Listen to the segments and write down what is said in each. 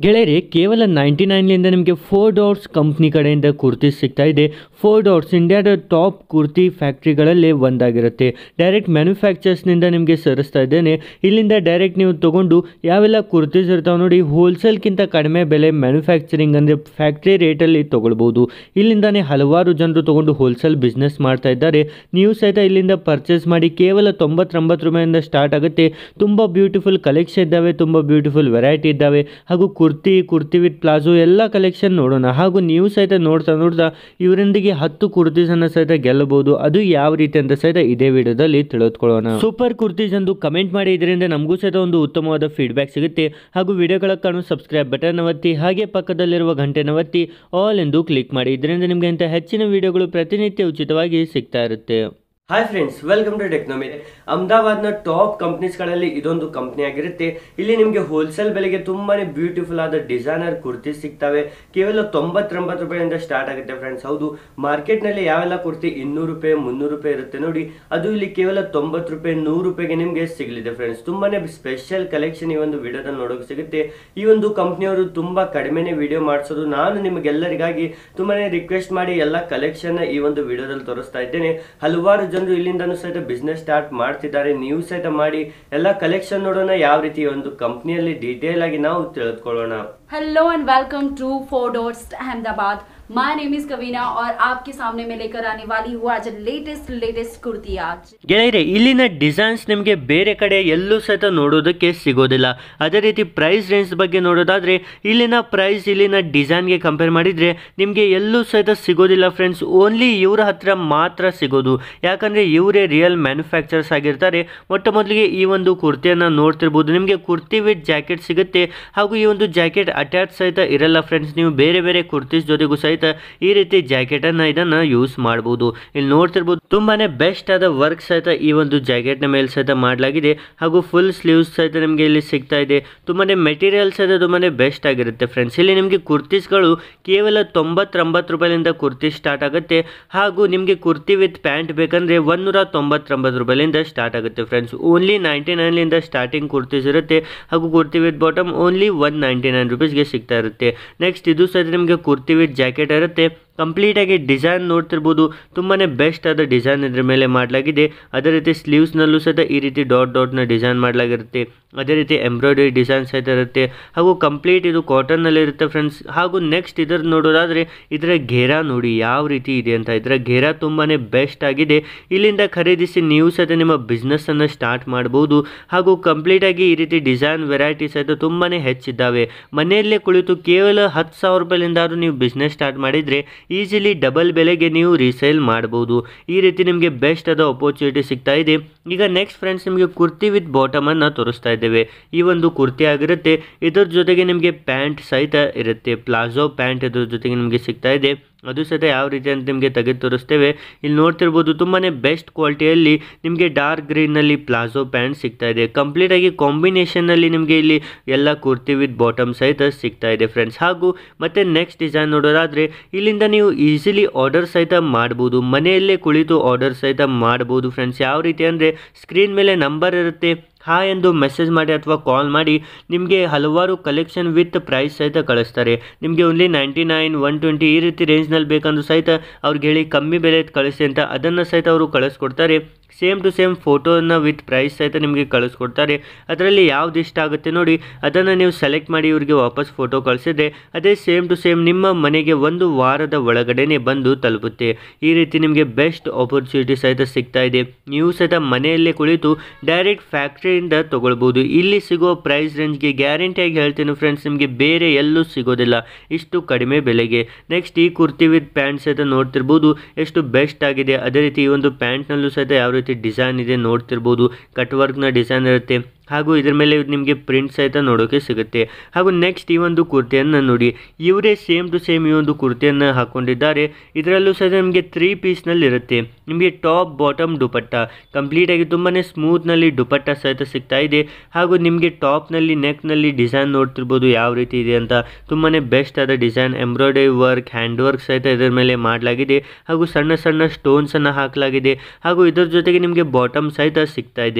ಗೆಳೆಯರೆ ಕೇವಲ ನೈಂಟಿ ನೈನ್ಲಿಂದ ನಿಮಗೆ ಫೋರ್ ಡಾಟ್ಸ್ ಕಂಪ್ನಿ ಕಡೆಯಿಂದ ಕುರ್ತಿ ಸಿಗ್ತಾ ಇದೆ ಫೋರ್ ಡಾಟ್ಸ್ ಇಂಡಿಯಾದ ಟಾಪ್ ಕುರ್ತಿ ಫ್ಯಾಕ್ಟ್ರಿಗಳಲ್ಲಿ ಒಂದಾಗಿರುತ್ತೆ ಡೈರೆಕ್ಟ್ ಮ್ಯಾನುಫ್ಯಾಕ್ಚರ್ಸ್ನಿಂದ ನಿಮಗೆ ಸರಿಸ್ತಾ ಇದ್ದೇನೆ ಇಲ್ಲಿಂದ ಡೈರೆಕ್ಟ್ ನೀವು ತೊಗೊಂಡು ಯಾವೆಲ್ಲ ಕುರ್ತೀಸ್ ಇರ್ತಾವೆ ನೋಡಿ ಹೋಲ್ಸೇಲ್ಗಿಂತ ಕಡಿಮೆ ಬೆಲೆ ಮ್ಯಾನುಫ್ಯಾಕ್ಚರಿಂಗ್ ಅಂದರೆ ಫ್ಯಾಕ್ಟ್ರಿ ರೇಟಲ್ಲಿ ತೊಗೊಳ್ಬೋದು ಇಲ್ಲಿಂದಾನೇ ಹಲವಾರು ಜನರು ತೊಗೊಂಡು ಹೋಲ್ಸೇಲ್ ಬಿಸ್ನೆಸ್ ಮಾಡ್ತಾ ಇದ್ದಾರೆ ನೀವು ಸಹಿತ ಇಲ್ಲಿಂದ ಪರ್ಚೇಸ್ ಮಾಡಿ ಕೇವಲ ತೊಂಬತ್ತೊಂಬತ್ತು ರೂಪಾಯಿಂದ ಸ್ಟಾರ್ಟ್ ಆಗುತ್ತೆ ತುಂಬ ಬ್ಯೂಟಿಫುಲ್ ಕಲೆಕ್ಷನ್ ಇದ್ದಾವೆ ತುಂಬ ಬ್ಯೂಟಿಫುಲ್ ವೆರೈಟಿ ಇದ್ದಾವೆ ಹಾಗೂ ಕುರ್ತಿ ಕುರ್ತಿ ವಿತ್ ಪ್ಲಾಜೋ ಎಲ್ಲ ಕಲೆಕ್ಷನ್ ನೋಡೋಣ ಹಾಗೂ ನೀವು ಸಹಿತ ನೋಡ್ತಾ ನೋಡ್ತಾ ಇವರೊಂದಿಗೆ ಹತ್ತು ಕುರ್ತೀಸನ್ನು ಸಹಿತ ಗೆಲ್ಲಬಹುದು ಅದು ಯಾವ ರೀತಿ ಅಂತ ಸಹಿತ ಇದೇ ವಿಡಿಯೋದಲ್ಲಿ ತಿಳಿದುಕೊಳ್ಳೋಣ ಸೂಪರ್ ಕುರ್ತೀಸ್ ಎಂದು ಕಮೆಂಟ್ ಮಾಡಿ ಇದರಿಂದ ನಮಗೂ ಸಹಿತ ಒಂದು ಉತ್ತಮವಾದ ಫೀಡ್ಬ್ಯಾಕ್ ಸಿಗುತ್ತೆ ಹಾಗೂ ವಿಡಿಯೋಗಳ ಕಾಣು ಸಬ್ಸ್ಕ್ರೈಬ್ ಬಟನ್ ಒತ್ತಿ ಹಾಗೆ ಪಕ್ಕದಲ್ಲಿರುವ ಗಂಟೆನ ಒತ್ತಿ ಆಲ್ ಎಂದು ಕ್ಲಿಕ್ ಮಾಡಿ ಇದರಿಂದ ನಿಮಗೆ ಅಂತ ಹೆಚ್ಚಿನ ವಿಡಿಯೋಗಳು ಪ್ರತಿನಿತ್ಯ ಉಚಿತವಾಗಿ ಸಿಗ್ತಾ ಇರುತ್ತೆ hi friends welcome to Technomy ಅಹಮದಾಬಾದ್ನ ಟಾಪ್ ಕಂಪ್ನೀಸ್ಗಳಲ್ಲಿ ಇದೊಂದು ಕಂಪ್ನಿ ಆಗಿರುತ್ತೆ ಇಲ್ಲಿ ನಿಮಗೆ ಹೋಲ್ಸೇಲ್ ಬೆಲೆಗೆ ತುಂಬಾನೇ ಬ್ಯೂಟಿಫುಲ್ ಆದ ಡಿಸೈನರ್ ಕುರ್ತಿ ಸಿಗ್ತವೆ ಕೇವಲ ತೊಂಬತ್ತೊಂಬತ್ತು ರೂಪಾಯಿಂದ ಸ್ಟಾರ್ಟ್ ಆಗುತ್ತೆ ಫ್ರೆಂಡ್ಸ್ ಹೌದು ಮಾರ್ಕೆಟ್ನಲ್ಲಿ ಯಾವೆಲ್ಲ ಕುರ್ತಿ ಇನ್ನೂರು ರೂಪಾಯಿ ಮುನ್ನೂರು ರೂಪಾಯಿ ಇರುತ್ತೆ ನೋಡಿ ಅದು ಇಲ್ಲಿ ಕೇವಲ ತೊಂಬತ್ತು ರೂಪಾಯಿ ನೂರು ರೂಪಾಯಿಗೆ ನಿಮಗೆ ಸಿಗಲಿದೆ ಫ್ರೆಂಡ್ಸ್ ತುಂಬಾನೇ ಸ್ಪೆಷಲ್ ಕಲೆಕ್ಷನ್ ಈ ಒಂದು ವಿಡಿಯೋದಲ್ಲಿ ನೋಡೋಕೆ ಸಿಗುತ್ತೆ ಈ ಒಂದು ಕಂಪ್ನಿಯವರು ತುಂಬಾ ಕಡಿಮೆನೆ ವಿಡಿಯೋ ಮಾಡಿಸೋದು ನಾನು ನಿಮಗೆಲ್ಲರಿಗಾಗಿ ತುಂಬಾನೇ ರಿಕ್ವೆಸ್ಟ್ ಮಾಡಿ ಎಲ್ಲ ಕಲೆಕ್ಷನ್ ಈ ಒಂದು ವಿಡಿಯೋದಲ್ಲಿ ತೋರಿಸ್ತಾ ಇದ್ದೇನೆ ಹಲವಾರು ಜನರು ಇಲ್ಲಿಂದನೂ ಸಹಿತ ಬಿಸ್ನೆಸ್ ಸ್ಟಾರ್ಟ್ ಮಾಡ್ತಿದ್ದಾರೆ ನೀವು ಸಹಿತ ಮಾಡಿ ಎಲ್ಲ ಕಲೆಕ್ಷನ್ ನೋಡೋಣ ಯಾವ ರೀತಿ ಈ ಒಂದು ಕಂಪ್ನಿಯಲ್ಲಿ ಡೀಟೇಲ್ ಆಗಿ ನಾವು ತಿಳಿದುಕೊಳ್ಳೋಣ hello and welcome to four dots Ahmedabad my name is Kavina और आपके सामने मैं लेकर आने वाली हूँ आज लेटेस्ट लेटेस्ट कुर्ती आज ಗೆಳೆಯರೆ ಇಲ್ಲಿನ ಡಿಸೈನ್ಸ್ ನಿಮಗೆ ಬೇರೆ ಕಡೆ ಎಲ್ಲೂ ಸಹಿತ ನೋಡೋದಕ್ಕೆ ಸಿಗೋದಿಲ್ಲ ಅದೇ ರೀತಿ ಪ್ರೈಸ್ ರೇಂಜ್ ಬಗ್ಗೆ ನೋಡೋದಾದರೆ ಇಲ್ಲಿನ ಪ್ರೈಸ್ ಇಲ್ಲಿನ ಡಿಸೈನ್ಗೆ ಕಂಪೇರ್ ಮಾಡಿದರೆ ನಿಮಗೆ ಎಲ್ಲೂ ಸಹಿತ ಸಿಗೋದಿಲ್ಲ ಫ್ರೆಂಡ್ಸ್ ಓನ್ಲಿ ಇವರ ಹತ್ರ ಮಾತ್ರ ಸಿಗೋದು ಯಾಕಂದರೆ ಇವರೇ ರಿಯಲ್ ಮ್ಯಾನುಫ್ಯಾಕ್ಚರ್ಸ್ ಆಗಿರ್ತಾರೆ ಮೊಟ್ಟ ಮೊದಲಿಗೆ ಈ ಒಂದು ಕುರ್ತಿಯನ್ನು ನೋಡ್ತಿರ್ಬೋದು ನಿಮಗೆ ಕುರ್ತಿ ವಿತ್ ಜಾಕೆಟ್ ಸಿಗುತ್ತೆ ಹಾಗೂ ಈ ಒಂದು ಜಾಕೆಟ್ ಅಟ್ಯಾಚ್ ಸಹಿತ ಇರಲ್ಲ ಫ್ರೆಂಡ್ಸ್ ನೀವು ಬೇರೆ ಬೇರೆ ಕುರ್ತೀಸ್ ಜೊತೆಗೂ ಸಹಿತ ಈ ರೀತಿ ಜಾಕೆಟನ್ನು ಇದನ್ನು ಯೂಸ್ ಮಾಡ್ಬೋದು ಇಲ್ಲಿ ನೋಡ್ತಿರ್ಬೋದು ತುಂಬಾನೇ ಬೆಸ್ಟ್ ಆದ ವರ್ಕ್ ಸಹಿತ ಈ ಒಂದು ಜಾಕೆಟ್ನ ಮೇಲೆ ಸಹಿತ ಮಾಡಲಾಗಿದೆ ಹಾಗೂ ಫುಲ್ ಸ್ಲೀವ್ಸ್ ಸಹಿತ ನಿಮಗೆ ಇಲ್ಲಿ ಸಿಗ್ತಾ ಇದೆ ತುಂಬಾನೇ ಮೆಟೀರಿಯಲ್ ಸಹಿತ ತುಂಬಾನೇ ಬೆಸ್ಟ್ ಆಗಿರುತ್ತೆ ಫ್ರೆಂಡ್ಸ್ ಇಲ್ಲಿ ನಿಮಗೆ ಕುರ್ತೀಸ್ಗಳು ಕೇವಲ ತೊಂಬತ್ತೊಂಬತ್ತು ರೂಪಾಯಿಲಿಂದ ಕುರ್ತಿ ಸ್ಟಾರ್ಟ್ ಆಗುತ್ತೆ ಹಾಗೂ ನಿಮಗೆ ಕುರ್ತಿ ವಿತ್ ಪ್ಯಾಂಟ್ ಬೇಕಂದ್ರೆ ಒಂದೂರ ತೊಂಬತ್ತೊಂಬತ್ತು ರೂಪಾಯಿಲಿಂದ ಸ್ಟಾರ್ಟ್ ಆಗುತ್ತೆ ಫ್ರೆಂಡ್ಸ್ ಓನ್ಲಿ ನೈಂಟಿ ನೈನ್ಲಿಂದ ಸ್ಟಾರ್ಟಿಂಗ್ ಕುರ್ತೀಸ್ ಇರುತ್ತೆ ಹಾಗೂ kurti with bottom only one ninety nine ರುಪೀಸ್ಗೆ ಸಿಗ್ತಾ ಇರುತ್ತೆ ನೆಕ್ಸ್ಟ್ ಇದು ಸಹಿತ ನಿಮಗೆ ಕುರ್ತಿ ವಿತ್ ಜಾಕೆಟ್ ಇರುತ್ತೆ ಕಂಪ್ಲೀಟಾಗಿ ಡಿಸೈನ್ ನೋಡ್ತಿರ್ಬೋದು ತುಂಬಾ ಬೆಸ್ಟ್ ಆದ ಡಿಸೈನ್ ಇದ್ರ ಮೇಲೆ ಮಾಡಲಾಗಿದೆ ಅದೇ ರೀತಿ ಸ್ಲೀವ್ಸ್ನಲ್ಲೂ ಸಹಿತ ಈ ರೀತಿ ಡಾಟ್ ಡಾಟ್ನ ಡಿಸೈನ್ ಮಾಡಲಾಗಿರುತ್ತೆ ಅದೇ ರೀತಿ ಎಂಬ್ರಾಯ್ಡರಿ ಡಿಸೈನ್ ಸಹಿತ ಇರುತ್ತೆ ಹಾಗೂ ಕಂಪ್ಲೀಟ್ ಇದು ಕಾಟನ್ನಲ್ಲಿ ಇರುತ್ತೆ ಫ್ರೆಂಡ್ಸ್ ಹಾಗೂ ನೆಕ್ಸ್ಟ್ ಇದರ ನೋಡೋದಾದರೆ ಇದರ ಘೇರಾ ನೋಡಿ ಯಾವ ರೀತಿ ಇದೆ ಅಂತ ಇದರ ಘೇರಾ ತುಂಬಾ ಬೆಸ್ಟ್ ಆಗಿದೆ ಇಲ್ಲಿಂದ ಖರೀದಿಸಿ ನೀವು ಸಹಿತ ನಿಮ್ಮ ಬಿಸ್ನೆಸ್ಸನ್ನು ಸ್ಟಾರ್ಟ್ ಮಾಡ್ಬೋದು ಹಾಗೂ ಕಂಪ್ಲೀಟಾಗಿ ಈ ರೀತಿ ಡಿಸೈನ್ ವೆರೈಟಿ ಸಹಿತ ತುಂಬಾ ಹೆಚ್ಚಿದ್ದಾವೆ ಮನೆಯಲ್ಲೇ ಕುಳಿತು ಕೇವಲ ಹತ್ತು ಸಾವಿರ ರೂಪಾಯಿಲಿಂದಾದ್ರೂ ನೀವು ಬಿಸ್ನೆಸ್ ಸ್ಟಾರ್ಟ್ ಮಾಡಿದರೆ ಈಸಿಲಿ ಡಬಲ್ ಬೆಲೆಗೆ ನೀವು ರೀಸೇಲ್ ಮಾಡ್ಬೋದು ಈ ರೀತಿ ನಿಮಗೆ ಬೆಸ್ಟ್ ಆದ ಅಪೋರ್ಚುನಿಟಿ ಸಿಗ್ತಾ ಇದೆ ಈಗ ನೆಕ್ಸ್ಟ್ ಫ್ರೆಂಡ್ಸ್ ನಿಮಗೆ ಕುರ್ತಿ ವಿತ್ ಬಾಟಮನ್ನು ತೋರಿಸ್ತಾ ಇದ್ದೇವೆ ಈ ಒಂದು ಕುರ್ತಿ ಆಗಿರುತ್ತೆ ಇದರ ಜೊತೆಗೆ ನಿಮಗೆ ಪ್ಯಾಂಟ್ ಸಹಿತ ಇರುತ್ತೆ ಪ್ಲಾಜೋ ಪ್ಯಾಂಟ್ ಇದ್ರ ಜೊತೆಗೆ ನಿಮಗೆ ಸಿಗ್ತಾ ಇದೆ ಅದು ಸಹಿತ ಯಾವ ರೀತಿ ಅಂತ ನಿಮಗೆ ತೆಗೆದು ತೋರಿಸ್ತೇವೆ ಇಲ್ಲಿ ನೋಡ್ತಿರ್ಬೋದು ತುಂಬಾ ಬೆಸ್ಟ್ ಕ್ವಾಲಿಟಿಯಲ್ಲಿ ನಿಮಗೆ ಡಾರ್ಕ್ ಗ್ರೀನಲ್ಲಿ ಪ್ಲಾಜೋ ಪ್ಯಾಂಟ್ ಸಿಗ್ತಾ ಇದೆ ಕಂಪ್ಲೀಟಾಗಿ ಕಾಂಬಿನೇಷನ್ನಲ್ಲಿ ನಿಮಗೆ ಇಲ್ಲಿ ಎಲ್ಲ ಕುರ್ತಿ ವಿತ್ ಬಾಟಮ್ ಸಹಿತ ಸಿಗ್ತಾ ಇದೆ ಫ್ರೆಂಡ್ಸ್ ಹಾಗೂ ಮತ್ತೆ ನೆಕ್ಸ್ಟ್ ಡಿಸೈನ್ ನೋಡೋದಾದರೆ ಇಲ್ಲಿಂದ ನೀವು ಈಸಿಲಿ ಆರ್ಡರ್ ಸಹಿತ ಮಾಡ್ಬೋದು ಮನೆಯಲ್ಲೇ ಕುಳಿತು ಆರ್ಡರ್ ಸಹಿತ ಮಾಡ್ಬೋದು ಫ್ರೆಂಡ್ಸ್ ಯಾವ ರೀತಿ ಅಂದರೆ ಸ್ಕ್ರೀನ್ ಮೇಲೆ ನಂಬರ್ ಇರುತ್ತೆ ಹಾಯ್ ಎಂದು ಮೆಸೇಜ್ ಮಾಡಿ ಅಥವಾ ಕಾಲ್ ಮಾಡಿ ನಿಮಗೆ ಹಲವಾರು ಕಲೆಕ್ಷನ್ ವಿತ್ ಪ್ರೈಸ್ ಸಹಿತ ಕಳಿಸ್ತಾರೆ ನಿಮಗೆ only ninety nine one twenty ಈ ರೀತಿ ರೇಂಜ್ನಲ್ಲಿ ಬೇಕಂದ್ರೂ ಸಹಿತ ಅವ್ರಿಗೆ ಹೇಳಿ ಕಮ್ಮಿ ಬೆಲೆ ಕಳಿಸಿ ಅಂತ ಅದನ್ನು ಸಹಿತ ಅವರು ಕಳಿಸ್ಕೊಡ್ತಾರೆ ಸೇಮ್ ಟು ಸೇಮ್ ಫೋಟೋನ ವಿತ್ ಪ್ರೈಸ್ ಸಹಿತ ನಿಮಗೆ ಕಳಿಸ್ಕೊಡ್ತಾರೆ ಅದರಲ್ಲಿ ಯಾವ್ದು ಇಷ್ಟ ಆಗುತ್ತೆ ನೋಡಿ ಅದನ್ನು ನೀವು ಸೆಲೆಕ್ಟ್ ಮಾಡಿ ಇವರಿಗೆ ವಾಪಸ್ ಫೋಟೋ ಕಳಿಸಿದ್ರೆ ಅದೇ ಸೇಮ್ ಟು ಸೇಮ್ ನಿಮ್ಮ ಮನೆಗೆ ಒಂದು ವಾರದ ಒಳಗಡೆನೆ ಬಂದು ತಲುಪುತ್ತೆ ಈ ರೀತಿ ನಿಮಗೆ ಬೆಸ್ಟ್ ಆಪರ್ಚುನಿಟಿ ಸಹಿತ ಸಿಗ್ತಾ ಇದೆ ನೀವು ಸಹಿತ ಮನೆಯಲ್ಲೇ ಕುಳಿತು ಡೈರೆಕ್ಟ್ ಫ್ಯಾಕ್ಟ್ರಿಯಿಂದ ತೊಗೊಳ್ಬೋದು ಇಲ್ಲಿ ಸಿಗೋ ಪ್ರೈಸ್ ರೇಂಜ್ಗೆ ಗ್ಯಾರಂಟಿಯಾಗಿ ಹೇಳ್ತೀನಿ ಫ್ರೆಂಡ್ಸ್ ನಿಮಗೆ ಬೇರೆ ಎಲ್ಲೂ ಸಿಗೋದಿಲ್ಲ ಇಷ್ಟು ಕಡಿಮೆ ಬೆಲೆಗೆ ನೆಕ್ಸ್ಟ್ ಈ ಕುರ್ತಿ ವಿತ್ ಪ್ಯಾಂಟ್ ಸಹಿತ ನೋಡ್ತಿರ್ಬೋದು ಎಷ್ಟು ಬೆಸ್ಟ್ ಆಗಿದೆ ಅದೇ ರೀತಿ ಈ ಒಂದು ಪ್ಯಾಂಟ್ನಲ್ಲೂ ಸಹಿತ ಯಾವ ರೀತಿ ಡಿಸೈನ್ ಇದೆ ನೋಡ್ತಿರ್ಬೋದು ಕಟ್ ವರ್ಕ್ನ ಡಿಸೈನ್ ಇರುತ್ತೆ ಹಾಗೂ ಇದ್ರ ಮೇಲೆ ನಿಮಗೆ ಪ್ರಿಂಟ್ ಸಹಿತ ನೋಡೋಕೆ ಸಿಗುತ್ತೆ ಹಾಗೂ ನೆಕ್ಸ್ಟ್ ಈ ಒಂದು ಕುರ್ತಿಯನ್ನು ನೋಡಿ ಇವರೇ ಸೇಮ್ ಟು ಸೇಮ್ ಈ ಒಂದು ಕುರ್ತಿಯನ್ನು ಹಾಕ್ಕೊಂಡಿದ್ದಾರೆ ಇದರಲ್ಲೂ ಸಹಿತ ನಿಮಗೆ ತ್ರೀ ಪೀಸ್ನಲ್ಲಿ ಇರುತ್ತೆ ನಿಮಗೆ ಟಾಪ್ ಬಾಟಮ್ ದುಪಟ್ಟ ಕಂಪ್ಲೀಟಾಗಿ ತುಂಬಾ ಸ್ಮೂತ್ನಲ್ಲಿ ದುಪಟ್ಟ ಸಹಿತ ಸಿಗ್ತಾ ಇದೆ ಹಾಗೂ ನಿಮಗೆ ಟಾಪ್ನಲ್ಲಿ ನೆಕ್ನಲ್ಲಿ ಡಿಸೈನ್ ನೋಡ್ತಿರ್ಬೋದು ಯಾವ ರೀತಿ ಇದೆ ಅಂತ ತುಂಬಾ ಬೆಸ್ಟ್ ಆದ design embroidery work hand work ಸಹಿತ ಇದರ ಮೇಲೆ ಮಾಡಲಾಗಿದೆ ಹಾಗೂ ಸಣ್ಣ ಸಣ್ಣ ಸ್ಟೋನ್ಸನ್ನು ಹಾಕಲಾಗಿದೆ ಹಾಗೂ ಇದರ ಜೊತೆಗೆ ನಿಮಗೆ ಬಾಟಮ್ ಸಹಿತ ಸಿಗ್ತಾ ಇದೆ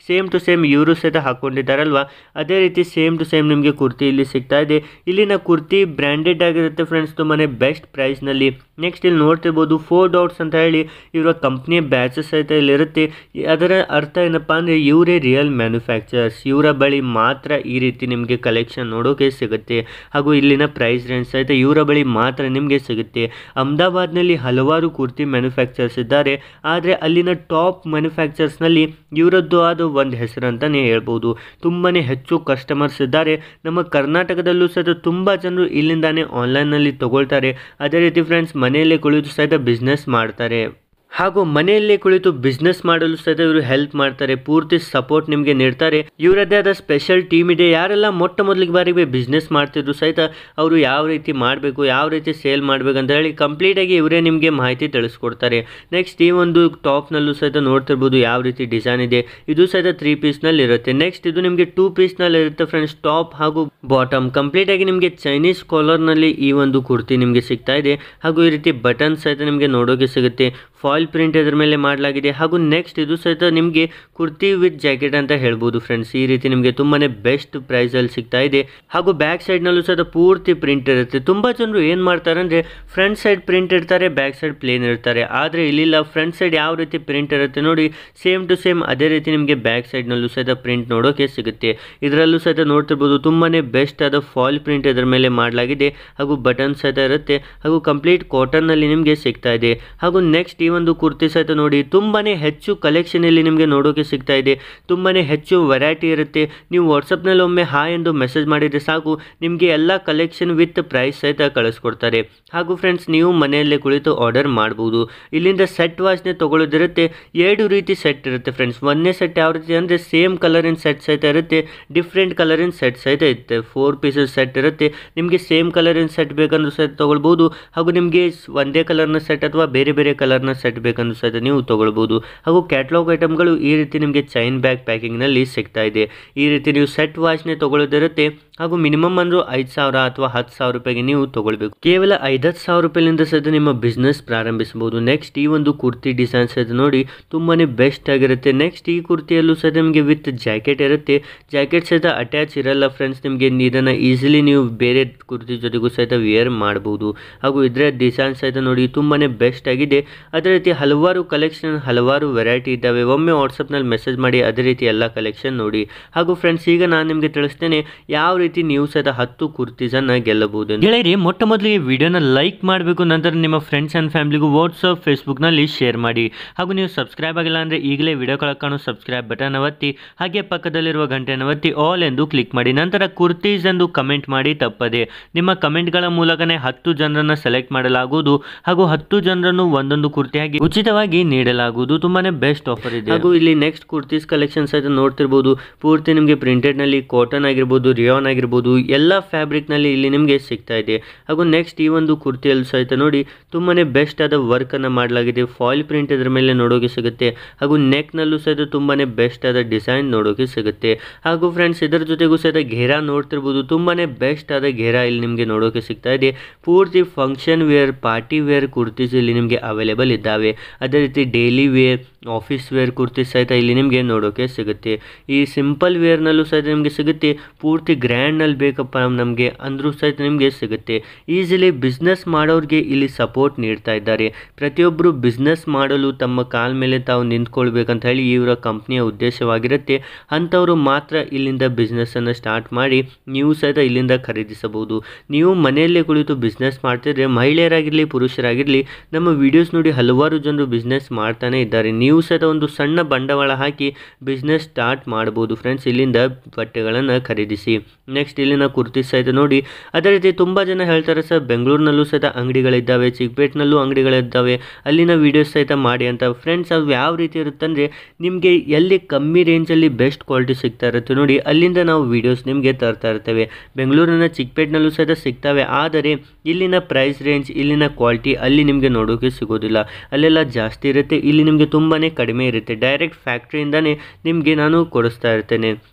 ಸೇಮ್ ಟು ಸೇಮ್ ಇವರು ಸಹಿತ ಹಾಕ್ಕೊಂಡಿದ್ದಾರಲ್ವ ಅದೇ ರೀತಿ ಸೇಮ್ ಟು ಸೇಮ್ ನಿಮಗೆ ಕುರ್ತಿ ಇಲ್ಲಿ ಸಿಗ್ತಾ ಇದೆ ಇಲ್ಲಿನ ಕುರ್ತಿ ಬ್ರ್ಯಾಂಡೆಡ್ ಆಗಿರುತ್ತೆ ಫ್ರೆಂಡ್ಸ್ ತುಂಬಾ ಬೆಸ್ಟ್ ಪ್ರೈಸ್ನಲ್ಲಿ ನೆಕ್ಸ್ಟ್ ಇಲ್ಲಿ ನೋಡ್ತಿರ್ಬೋದು ಫೋರ್ ಡಾಟ್ಸ್ ಅಂತ ಹೇಳಿ ಇವರ ಕಂಪ್ನಿಯ ಬ್ಯಾಚಸ್ ಸಹಿತ ಇಲ್ಲಿರುತ್ತೆ ಅದರ ಅರ್ಥ ಏನಪ್ಪ ಅಂದರೆ ಇವರೇ ರಿಯಲ್ ಮ್ಯಾನುಫ್ಯಾಕ್ಚರ್ಸ್ ಇವರ ಬಳಿ ಮಾತ್ರ ಈ ರೀತಿ ನಿಮಗೆ ಕಲೆಕ್ಷನ್ ನೋಡೋಕೆ ಸಿಗುತ್ತೆ ಹಾಗೂ ಇಲ್ಲಿನ ಪ್ರೈಸ್ ರೇಂಜ್ ಸಹಿತ ಇವರ ಬಳಿ ಮಾತ್ರ ನಿಮಗೆ ಸಿಗುತ್ತೆ ಅಹಮದಾಬಾದ್ನಲ್ಲಿ ಹಲವಾರು ಕುರ್ತಿ ಮ್ಯಾನುಫ್ಯಾಕ್ಚರ್ಸ್ ಇದ್ದಾರೆ ಆದರೆ ಅಲ್ಲಿನ ಟಾಪ್ ಮ್ಯಾನುಫ್ಯಾಕ್ಚರ್ಸ್ನಲ್ಲಿ ಇವರದ್ದು ಆದ ಒಂದು ಹೆಸರು ಅಂತಲೇ ಹೇಳ್ಬೋದು ತುಂಬಾ ಹೆಚ್ಚು ಕಸ್ಟಮರ್ಸ್ ಇದ್ದಾರೆ ನಮ್ಮ ಕರ್ನಾಟಕದಲ್ಲೂ ಸಹಿತ ತುಂಬ ಜನರು ಇಲ್ಲಿಂದಾನೇ ಆನ್ಲೈನ್ನಲ್ಲಿ ತಗೊಳ್ತಾರೆ ಅದೇ ರೀತಿ ಫ್ರೆಂಡ್ಸ್ ಮನೆಯಲ್ಲೇ ಕುಳಿತು ಸಹಿತ ಬಿಸ್ನೆಸ್ ಮಾಡ್ತಾರೆ ಹಾಗೂ ಮನೆಯಲ್ಲೇ ಕುಳಿತು ಬಿಸ್ನೆಸ್ ಮಾಡಲು ಸಹಿತ ಇವರು ಹೆಲ್ಪ್ ಮಾಡ್ತಾರೆ ಪೂರ್ತಿ ಸಪೋರ್ಟ್ ನಿಮಗೆ ನೀಡ್ತಾರೆ ಇವರದ್ದೇ ಆದ ಸ್ಪೆಷಲ್ ಟೀಮ್ ಇದೆ ಯಾರೆಲ್ಲ ಮೊಟ್ಟ ಮೊದಲಿಗೆ ಬಾರಿಗೆ ಬಿಸ್ನೆಸ್ ಮಾಡ್ತಿದ್ರು ಸಹಿತ ಅವರು ಯಾವ ರೀತಿ ಮಾಡಬೇಕು ಯಾವ ರೀತಿ ಸೇಲ್ ಮಾಡಬೇಕು ಅಂತ ಹೇಳಿ ಕಂಪ್ಲೀಟಾಗಿ ಇವರೇ ನಿಮಗೆ ಮಾಹಿತಿ ತಿಳಿಸ್ಕೊಡ್ತಾರೆ ನೆಕ್ಸ್ಟ್ ಈ ಒಂದು ಟಾಪ್ನಲ್ಲೂ ಸಹಿತ ನೋಡ್ತಿರ್ಬೋದು ಯಾವ ರೀತಿ ಡಿಸೈನ್ ಇದೆ ಇದು ಸಹಿತ ತ್ರೀ ಪೀಸ್ನಲ್ಲಿ ಇರುತ್ತೆ ನೆಕ್ಸ್ಟ್ ಇದು ನಿಮಗೆ ಟೂ ಪೀಸ್ನಲ್ಲಿ ಇರುತ್ತೆ ಫ್ರೆಂಡ್ಸ್ ಟಾಪ್ ಹಾಗೂ ಬಾಟಮ್ ಕಂಪ್ಲೀಟಾಗಿ ನಿಮಗೆ ಚೈನೀಸ್ ಕಾಲರ್ನಲ್ಲಿ ಈ ಒಂದು ಕುರ್ತಿ ನಿಮಗೆ ಸಿಗ್ತಾ ಇದೆ ಹಾಗೂ ಈ ರೀತಿ ಬಟನ್ ಸಹಿತ ನಿಮಗೆ ನೋಡೋಕೆ ಸಿಗುತ್ತೆ ಫಾಯಿಲ್ ಪ್ರಿಂಟ್ ಇದ್ರ ಮೇಲೆ ಮಾಡಲಾಗಿದೆ ಹಾಗೂ ನೆಕ್ಸ್ಟ್ ಇದು ಸಹಿತ ನಿಮಗೆ ಕುರ್ತಿ ವಿತ್ ಜಾಕೆಟ್ ಅಂತ ಹೇಳ್ಬೋದು ಫ್ರೆಂಡ್ಸ್ ಈ ರೀತಿ ನಿಮಗೆ ತುಂಬಾ ಬೆಸ್ಟ್ ಪ್ರೈಸಲ್ಲಿ ಸಿಗ್ತಾ ಇದೆ ಹಾಗೂ ಬ್ಯಾಕ್ ಸೈಡ್ನಲ್ಲೂ ಸಹಿತ ಪೂರ್ತಿ ಪ್ರಿಂಟ್ ಇರುತ್ತೆ ತುಂಬ ಜನರು ಏನು ಮಾಡ್ತಾರೆ ಅಂದರೆ ಫ್ರಂಟ್ ಸೈಡ್ ಪ್ರಿಂಟ್ ಇರ್ತಾರೆ ಬ್ಯಾಕ್ ಸೈಡ್ ಪ್ಲೇನ್ ಇರ್ತಾರೆ ಆದರೆ ಇಲ್ಲಿಲ್ಲ ಫ್ರಂಟ್ ಸೈಡ್ ಯಾವ ರೀತಿ ಪ್ರಿಂಟ್ ಇರುತ್ತೆ ನೋಡಿ ಸೇಮ್ ಟು ಸೇಮ್ ಅದೇ ರೀತಿ ನಿಮಗೆ ಬ್ಯಾಕ್ ಸೈಡ್ನಲ್ಲೂ ಸಹಿತ ಪ್ರಿಂಟ್ ನೋಡೋಕೆ ಸಿಗುತ್ತೆ ಇದರಲ್ಲೂ ಸಹಿತ ನೋಡ್ತಿರ್ಬೋದು ತುಂಬಾ ಬೆಸ್ಟ್ ಆದ ಫಾಲ್ ಪ್ರಿಂಟ್ ಇದರ ಮೇಲೆ ಮಾಡಲಾಗಿದೆ ಹಾಗೂ ಬಟನ್ ಸಹಿತ ಇರುತ್ತೆ ಹಾಗೂ ಕಂಪ್ಲೀಟ್ ಕಾಟನ್ನಲ್ಲಿ ನಿಮಗೆ ಸಿಗ್ತಾ ಇದೆ ಹಾಗೂ ನೆಕ್ಸ್ಟ್ ಈ ಒಂದು ಕುರ್ತಿ ಸಹಿತ ನೋಡಿ ತುಂಬಾ ಹೆಚ್ಚು ಕಲೆಕ್ಷನ್ ಇಲ್ಲಿ ನಿಮಗೆ ನೋಡೋಕೆ ಸಿಗ್ತಾ ಇದೆ ತುಂಬಾ ಹೆಚ್ಚು ವೆರೈಟಿ ಇರುತ್ತೆ ನೀವು ವಾಟ್ಸಪ್ನಲ್ಲಿ ಒಮ್ಮೆ ಹಾಯ್ ಎಂದು ಮೆಸೇಜ್ ಮಾಡಿದರೆ ಸಾಕು ನಿಮಗೆ ಎಲ್ಲ ಕಲೆಕ್ಷನ್ ವಿತ್ ಪ್ರೈಸ್ ಸಹಿತ ಕಳಿಸ್ಕೊಡ್ತಾರೆ ಹಾಗೂ ಫ್ರೆಂಡ್ಸ್ ನೀವು ಮನೆಯಲ್ಲೇ ಕುಳಿತು ಆರ್ಡರ್ ಮಾಡ್ಬೋದು ಇಲ್ಲಿಂದ ಸೆಟ್ ವಾಚ್ನೆ ತೊಗೊಳ್ಳೋದಿರುತ್ತೆ ಎರಡು ರೀತಿ ಸೆಟ್ ಇರುತ್ತೆ ಫ್ರೆಂಡ್ಸ್ ಒಂದನೇ ಸೆಟ್ ಯಾವ ರೀತಿ ಅಂದರೆ ಸೇಮ್ ಕಲರಿನ ಸೆಟ್ ಸಹಿತ ಇರುತ್ತೆ ಡಿಫ್ರೆಂಟ್ ಕಲರಿನ ಸೆಟ್ ಸಹಿತ ಇರುತ್ತೆ ಫೋರ್ ಪೀಸಸ್ ಸೆಟ್ ಇರುತ್ತೆ ನಿಮಗೆ ಸೇಮ್ ಕಲರಿನ ಸೆಟ್ ಬೇಕಂದ್ರೂ ಸಹಿತ ತೊಗೊಳ್ಬೋದು ಹಾಗೂ ನಿಮಗೆ ಒಂದೇ ಕಲರ್ನ ಸೆಟ್ ಅಥವಾ ಬೇರೆ ಬೇರೆ ಕಲರ್ನ ಸೆಟ್ ಬೇಕಂದ್ರೂ ಸಹಿತ ನೀವು ತೊಗೊಳ್ಬೋದು ಹಾಗೂ ಕ್ಯಾಟ್ಲಾಗ್ ಐಟಮ್ಗಳು ಈ ರೀತಿ ನಿಮಗೆ ಚೈನ್ ಬ್ಯಾಗ್ ಪ್ಯಾಕಿಂಗ್ನಲ್ಲಿ ಸಿಗ್ತಾ ಇದೆ ಈ ರೀತಿ ನೀವು ಸೆಟ್ ವಾಚ್ನೆ ತೊಗೊಳ್ಳೋದಿರುತ್ತೆ ಹಾಗೂ ಮಿನಿಮಮ್ ಅಂದರೂ ಐದು ಸಾವಿರ ಅಥವಾ ಹತ್ತು ಸಾವಿರ ರೂಪಾಯಿಗೆ ನೀವು ತೊಗೊಳ್ಬೇಕು ಕೇವಲ ಐದತ್ತು ಸಾವಿರ ರೂಪಾಯಿಲಿಂದ ಸಹಿತ ನಿಮ್ಮ ಬಿಸ್ನೆಸ್ ಪ್ರಾರಂಭಿಸಬಹುದು ನೆಕ್ಸ್ಟ್ ಈ ಒಂದು ಕುರ್ತಿ ಡಿಸೈನ್ ಸಹಿತ ನೋಡಿ ತುಂಬಾ ಬೆಸ್ಟ್ ಆಗಿರುತ್ತೆ ನೆಕ್ಸ್ಟ್ ಈ ಕುರ್ತಿಯಲ್ಲೂ ಸಹಿತ ನಿಮಗೆ ವಿತ್ ಜಾಕೆಟ್ ಇರುತ್ತೆ ಜಾಕೆಟ್ ಸಹಿತ ಅಟ್ಯಾಚ್ ಇರಲ್ಲ ಫ್ರೆಂಡ್ಸ್ ನಿಮಗೆ ಇದನ್ನು ಈಸಿಲಿ ನೀವು ಬೇರೆ ಕುರ್ತಿ ಜೊತೆಗೂ ಸಹಿತ ವೇರ್ ಮಾಡ್ಬೋದು ಹಾಗೂ ಇದರ ಡಿಸೈನ್ ಸಹಿತ ನೋಡಿ ತುಂಬಾ ಬೆಸ್ಟ್ ಆಗಿದೆ ಅದೇ ರೀತಿ ಹಲವಾರು ಕಲೆಕ್ಷನ್ ಹಲವಾರು ವೆರೈಟಿ ಇದ್ದಾವೆ ಒಮ್ಮೆ ವಾಟ್ಸಪ್ನಲ್ಲಿ ಮೆಸೇಜ್ ಮಾಡಿ ಅದೇ ರೀತಿ ಎಲ್ಲ ಕಲೆಕ್ಷನ್ ನೋಡಿ ಹಾಗೂ ಫ್ರೆಂಡ್ಸ್ ಈಗ ನಾನು ನಿಮಗೆ ತಿಳಿಸ್ತೇನೆ ಯಾವ ರೀತಿ ನೀವು ಸಹಿತ ಹತ್ತು ಕುರ್ತೀಸನ್ನು ಗೆಲ್ಲಬಹುದು ಎಂದು. ಗೆಳೆಯರಿ ಮೊಟ್ಟ ಮೊದಲಿಗೆ ವಿಡಿಯೋನ ಲೈಕ್ ಮಾಡಬೇಕು ನಂತರ ನಿಮ್ಮ ಫ್ರೆಂಡ್ಸ್ ಆ್ಯಂಡ್ ಫ್ಯಾಮಿಲಿಗೂ ವಾಟ್ಸಪ್ ಫೇಸ್ಬುಕ್ನಲ್ಲಿ ಶೇರ್ ಮಾಡಿ ಹಾಗೂ ನೀವು ಸಬ್ಸ್ಕ್ರೈಬ್ ಆಗಿಲ್ಲ ಅಂದರೆ ಈಗಲೇ ವಿಡಿಯೋ ಕೆಳಗೆ ಕಾಣೋ ಸಬ್ಸ್ಕ್ರೈಬ್ ಬಟನ್ ಒತ್ತಿ ಹಾಗೆ ಪಕ್ಕದಲ್ಲಿರುವ ಗಂಟೆನ ಒತ್ತಿ ಆಲ್ ಎಂದು ಕ್ಲಿಕ್ ಮಾಡಿ ನಂತರ ಕುರ್ತೀಸ್ ಎಂದು ಕಮೆಂಟ್ ಮಾಡಿ ತಪ್ಪದೆ ನಿಮ್ಮ ಕಮೆಂಟ್ಗಳ ಮೂಲಕನೇ ಹತ್ತು ಜನರನ್ನು ಸೆಲೆಕ್ಟ್ ಮಾಡಲಾಗುವುದು ಹಾಗೂ ಹತ್ತು ಜನರನ್ನು ಒಂದೊಂದು ಕುರ್ತಿಯಾಗಿ ಉಚಿತವಾಗಿ ನೀಡಲಾಗುವುದು ತುಂಬಾನೇ ಬೆಸ್ಟ್ ಆಫರ್ ಇದೆ ಹಾಗೂ ಇಲ್ಲಿ ನೆಕ್ಸ್ಟ್ ಕುರ್ತೀಸ್ ಕಲೆಕ್ಷನ್ಸ್ ಸಹಿತ ನೋಡ್ತಿರ್ಬೋದು ಪೂರ್ತಿ ನಿಮಗೆ ಪ್ರಿಂಟೆಡ್ನಲ್ಲಿ ಕಾಟನ್ ಆಗಿರ್ಬೋದು ರಿಯಾನ್ ಆಗಿರ್ಬೋದು ಎಲ್ಲ ಫ್ಯಾಬ್ರಿಕ್ನಲ್ಲಿ ಇಲ್ಲಿ ನಿಮಗೆ ಸಿಗ್ತಾ ಇದೆ ಹಾಗೂ ನೆಕ್ಸ್ಟ್ ಈ ಒಂದು ಕುರ್ತಿಯಲ್ಲಿ ಸಹಿತ ನೋಡಿ ತುಂಬಾನೇ ಬೆಸ್ಟ್ ಆದ ವರ್ಕನ್ನು ಮಾಡಲಾಗಿದೆ ಫಾಯಿಲ್ ಪ್ರಿಂಟ್ ಇದರ ಮೇಲೆ ನೋಡೋಕೆ ಸಿಗುತ್ತೆ ಹಾಗೂ ನೆಕ್ನಲ್ಲೂ ಸಹಿತ ತುಂಬಾನೇ ಬೆಸ್ಟ್ ಆದ ಡಿಸೈನ್ ನೋಡೋಕೆ ಸಿಗುತ್ತೆ ಹಾಗೂ ಫ್ರೆಂಡ್ಸ್ ಇದರ ಜೊತೆಗೂ ಸಹಿತ ಘೇರಾ ನೋಡ್ತಿರ್ಬೋದು ತುಂಬಾನೇ ಬೆಸ್ಟ್ ಆದ ಘೇರಾ ಇಲ್ಲಿ ನಿಮಗೆ ನೋಡೋಕೆ ಸಿಗ್ತಾ ಇದೆ ಪೂರ್ತಿ function wear party wear kurtis ಇಲ್ಲಿ ನಿಮಗೆ ಅವೈಲೇಬಲ್ ಇದ್ದಾವೆ ಅದೇ ರೀತಿ daily wear office wear kurti ಸಹಿತ ಇಲ್ಲಿ ನಿಮಗೆ ನೋಡೋಕೆ ಸಿಗುತ್ತೆ ಈ ಸಿಂಪಲ್ ವೇರ್ನಲ್ಲೂ ಸಹಿತ ನಿಮಗೆ ಸಿಗುತ್ತೆ ಪೂರ್ತಿ ಗ್ರ್ಯಾಂಡ್ನಲ್ಲಿ ಬೇಕಪ್ಪ ನಮಗೆ ಅಂದರೂ ಸಹಿತ ನಿಮಗೆ ಸಿಗುತ್ತೆ ಈಸಿಲಿ ಬಿಸ್ನೆಸ್ ಮಾಡೋರಿಗೆ ಇಲ್ಲಿ ಸಪೋರ್ಟ್ ನೀಡ್ತಾ ಇದ್ದಾರೆ ಪ್ರತಿಯೊಬ್ಬರು ಬಿಸ್ನೆಸ್ ಮಾಡಲು ತಮ್ಮ ಕಾಲ ಮೇಲೆ ತಾವು ನಿಂತ್ಕೊಳ್ಬೇಕಂತ ಹೇಳಿ ಇವರ ಕಂಪ್ನಿಯ ಉದ್ದೇಶವಾಗಿರುತ್ತೆ ಅಂಥವರು ಮಾತ್ರ ಇಲ್ಲಿಂದ ಬಿಸ್ನೆಸ್ಸನ್ನು ಸ್ಟಾರ್ಟ್ ಮಾಡಿ ನೀವು ಸಹಿತ ಇಲ್ಲಿಂದ ಖರೀದಿಸಬಹುದು ನೀವು ಮನೆಯಲ್ಲೇ ಕುಳಿತು ಬಿಸ್ನೆಸ್ ಮಾಡ್ತಿದ್ರೆ ಮಹಿಳೆಯರಾಗಿರಲಿ ಪುರುಷರಾಗಿರಲಿ ನಮ್ಮ ವಿಡಿಯೋಸ್ ನೋಡಿ ಹಲವಾರು ಜನರು ಬಿಸ್ನೆಸ್ ಮಾಡ್ತಾನೆ ಇದ್ದಾರೆ ನೀವು ಸಹಿತ ಒಂದು ಸಣ್ಣ ಬಂಡವಾಳ ಹಾಕಿ ಬಿಸ್ನೆಸ್ ಸ್ಟಾರ್ಟ್ ಮಾಡ್ಬೋದು ಫ್ರೆಂಡ್ಸ್ ಇಲ್ಲಿಂದ ಬಟ್ಟೆಗಳನ್ನು ಖರೀದಿಸಿ ನೆಕ್ಸ್ಟ್ ಇಲ್ಲಿನ ಕುರ್ತಿ ಸಹಿತ ನೋಡಿ ಅದೇ ರೀತಿ ತುಂಬ ಜನ ಹೇಳ್ತಾರೆ ಸರ್ ಬೆಂಗಳೂರಿನಲ್ಲೂ ಸಹಿತ ಅಂಗಡಿಗಳಿದ್ದಾವೆ ಚಿಕ್ಕಪೇಟ್ನಲ್ಲೂ ಅಂಗಡಿಗಳಿದ್ದಾವೆ ಅಲ್ಲಿನ ವೀಡಿಯೋಸ್ ಸಹಿತ ಮಾಡಿ ಅಂತ ಫ್ರೆಂಡ್ಸ್ ಅದು ಯಾವ ರೀತಿ ಇರುತ್ತೆ ಅಂದರೆ ನಿಮಗೆ ಎಲ್ಲಿ ಕಮ್ಮಿ ರೇಂಜಲ್ಲಿ ಬೆಸ್ಟ್ ಕ್ವಾಲಿಟಿ ಸಿಗ್ತಾ ಇರುತ್ತೆ ನೋಡಿ ಅಲ್ಲಿಂದ ನಾವು ವೀಡಿಯೋಸ್ ನಿಮಗೆ ತರ್ತಾ ಇರ್ತೇವೆ ಬೆಂಗಳೂರಿನ ಚಿಕ್ಕಪೇಟ್ನಲ್ಲೂ ಸಹಿತ ಸಿಗ್ತವೆ ಆದರೆ ಇಲ್ಲಿನ ಪ್ರೈಸ್ ರೇಂಜ್ ಇಲ್ಲಿನ ಕ್ವಾಲಿಟಿ ಅಲ್ಲಿ ನಿಮಗೆ ನೋಡೋಕೆ ಸಿಗೋದಿಲ್ಲ ಅಲ್ಲೆಲ್ಲ ಜಾಸ್ತಿ ಇರುತ್ತೆ ಇಲ್ಲಿ ನಿಮಗೆ ತುಂಬಾ ಕಡಿಮೆ ಇರುತ್ತೆ ಡೈರೆಕ್ಟ್ ಫ್ಯಾಕ್ಟ್ರಿಯಿಂದನೇ ನಿಮಗೆ ನಾನು ಕೊಡಿಸ್ತಾ ಇರ್ತೇನೆ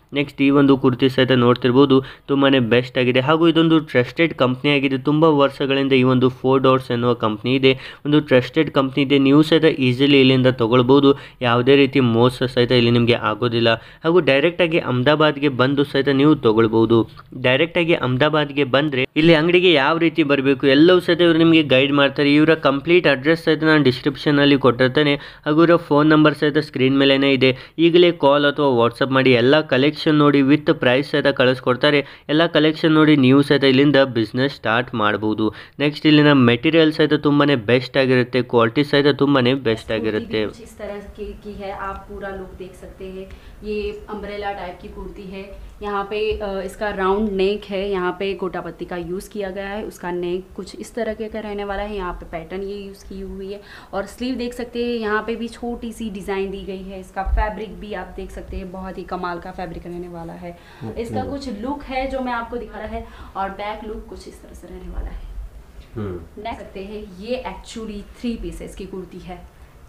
ನೆಕ್ಸ್ಟ್ ಈ ಒಂದು ಕುರ್ತಿ ಸಹಿತ ನೋಡ್ತಿರ್ಬೋದು ತುಂಬಾ ಬೆಸ್ಟ್ ಆಗಿದೆ ಹಾಗೂ ಇದೊಂದು ಟ್ರಸ್ಟೆಡ್ ಕಂಪ್ನಿ ಆಗಿದೆ ತುಂಬ ವರ್ಷಗಳಿಂದ ಈ ಒಂದು ಫೋರ್ ಡಾಟ್ಸ್ ಎನ್ನುವ ಕಂಪ್ನಿ ಇದೆ ಒಂದು ಟ್ರಸ್ಟೆಡ್ ಕಂಪ್ನಿ ಇದೆ ನೀವು ಸಹಿತ ಈಸಿಲಿ ಇಲ್ಲಿಂದ ತೊಗೊಳ್ಬೋದು ಯಾವುದೇ ರೀತಿ ಮೋಸ ಸಹಿತ ಇಲ್ಲಿ ನಿಮಗೆ ಆಗೋದಿಲ್ಲ ಹಾಗೂ ಡೈರೆಕ್ಟಾಗಿ ಅಹಮದಾಬಾದ್ಗೆ ಬಂದು ಸಹಿತ ನೀವು ತೊಗೊಳ್ಬೋದು ಡೈರೆಕ್ಟಾಗಿ ಅಹಮದಾಬಾದ್ಗೆ ಬಂದರೆ ಇಲ್ಲಿ ಅಂಗಡಿಗೆ ಯಾವ ರೀತಿ ಬರಬೇಕು ಎಲ್ಲವೂ ಸಹಿತ ಇವರು ನಿಮಗೆ ಗೈಡ್ ಮಾಡ್ತಾರೆ ಇವರ ಕಂಪ್ಲೀಟ್ ಅಡ್ರೆಸ್ ಸಹಿತ ನಾನು ಡಿಸ್ಕ್ರಿಪ್ಷನಲ್ಲಿ ಕೊಟ್ಟಿರ್ತೇನೆ ಹಾಗೂ ಇವರ ಫೋನ್ ನಂಬರ್ ಸಹಿತ ಸ್ಕ್ರೀನ್ ಮೇಲೇ ಇದೆ ಈಗಲೇ ಕಾಲ್ ಅಥವಾ ವಾಟ್ಸಪ್ ಮಾಡಿ ಎಲ್ಲ ಕಲೆಕ್ಷನ್ ನೋಡಿ ವಿತ್ ಪ್ರೈಸ್ ಸಹಿತ ಕಳಿಸ್ಕೊಡ್ತಾರೆ ಎಲ್ಲ ಕಲೆಕ್ಷನ್ ನೋಡಿ ನೀವು ಸಹಿತ ಇಲ್ಲಿಂದ ಬಿಸ್ನೆಸ್ ಸ್ಟಾರ್ಟ್ ಮಾಡ್ಬೋದು ನೆಕ್ಸ್ಟ್ ಇಲ್ಲಿನ ಮೆಟೀರಿಯಲ್ ಸಹಿತ ತುಂಬಾ ಬೆಸ್ಟ್ ಆಗಿರುತ್ತೆ ಕ್ವಾಲಿಟಿ ಸಹಿತ ತುಂಬಾ ಬೆಸ್ಟ್ ಆಗಿರುತ್ತೆ कुछ इस तरह की, की है आप पूरा लुक देख सकते हैं ये अम्ब्रेला टाइप की कुर्ती है यहाँ पे अ, इसका राउंड नेक है यहाँ पे गोटा पत्ती का यूज़ किया गया है उसका नेक कुछ इस तरह के का रहने वाला है यहाँ पे पैटर्न ये यूज़ की हुई है और स्लीव देख सकते हैं यहाँ पे भी छोटी सी डिज़ाइन दी गई है इसका फैब्रिक भी आप देख सकते हैं बहुत ही कमाल का फैब्रिक रहने वाला है इसका कुछ लुक है जो मैं आपको दिखा रहा है और बैक लुक कुछ इस तरह से रहने वाला है ಹ್ಮ್ नेक्स्ट सकते हैं ये एक्चुअली थ्री पीसेस की कुर्ती है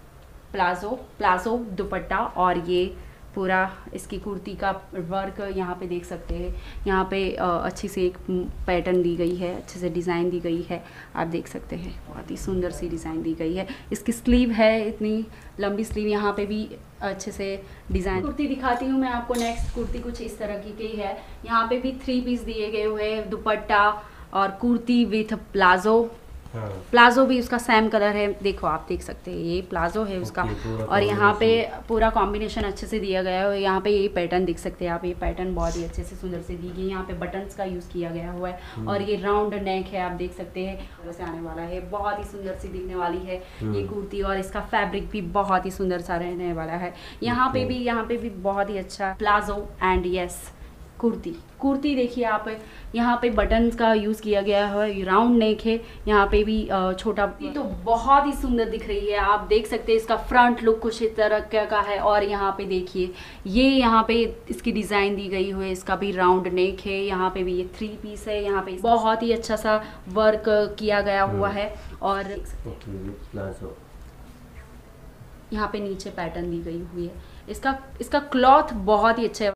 प्लाजो प्लाजो दुपट्टा और ये पूरा इसकी कुर्ती का वर्क यहाँ पे देख सकते हैं यहाँ पे अ, अच्छी से एक पैटर्न दी गई है अच्छे से डिज़ाइन दी गई है आप देख सकते हैं बहुत ही सुंदर सी डिज़ाइन दी गई है इसकी स्लीव है इतनी लंबी स्लीव यहाँ पे भी अच्छे से डिज़ाइन कुर्ती दिखाती हूँ मैं आपको नेक्स्ट कुर्ती कुछ इस तरह की की है यहाँ पे भी थ्री पीस दिए गए हुए हैं दुपट्टा और कुर्ती विथ प्लाजो ಹಾ प्लाजो भी उसका सेम कलर है देखो आप देख सकते हैं ये प्लाजो है उसका Okay, पूरा और यहाँ पे पूरा कॉम्बिनेशन अच्छे से दिया गया है और यहाँ पे ये पैटर्न देख सकते हैं आप ये पैटर्न बहुत ही अच्छे से सुंदर से दी गई है यहाँ पे बटन्स का यूज़ किया गया हुआ है और ये राउंड नेक है आप देख सकते हैं तरह से आने वाला है बहुत ही सुंदर सी दिखने वाली है ये कुर्ती और इसका फैब्रिक भी बहुत ही सुंदर सा रहने वाला है यहाँ पे भी यहाँ पे भी बहुत ही अच्छा palazzo and yes kurti kurti देखिए आप यहाँ पे बटन्स का यूज़ किया गया है राउंड नेक है यहाँ पे भी अ, छोटा ये तो बहुत ही सुंदर दिख रही है आप देख सकते हैं इसका फ्रंट लुक कुछ इस तरह का का है और यहाँ पे देखिए ये यहाँ पे इसकी डिज़ाइन दी गई हुई है इसका भी राउंड नेक है यहाँ पे भी ये थ्री पीस है यहाँ पे बहुत ही अच्छा सा वर्क किया गया हुआ है और देख सकते हैं ಓಕೆ ಪ್ಲಾಜೋ यहाँ पे नीचे पैटर्न दी गई हुई है इसका इसका क्लॉथ बहुत ही अच्छा है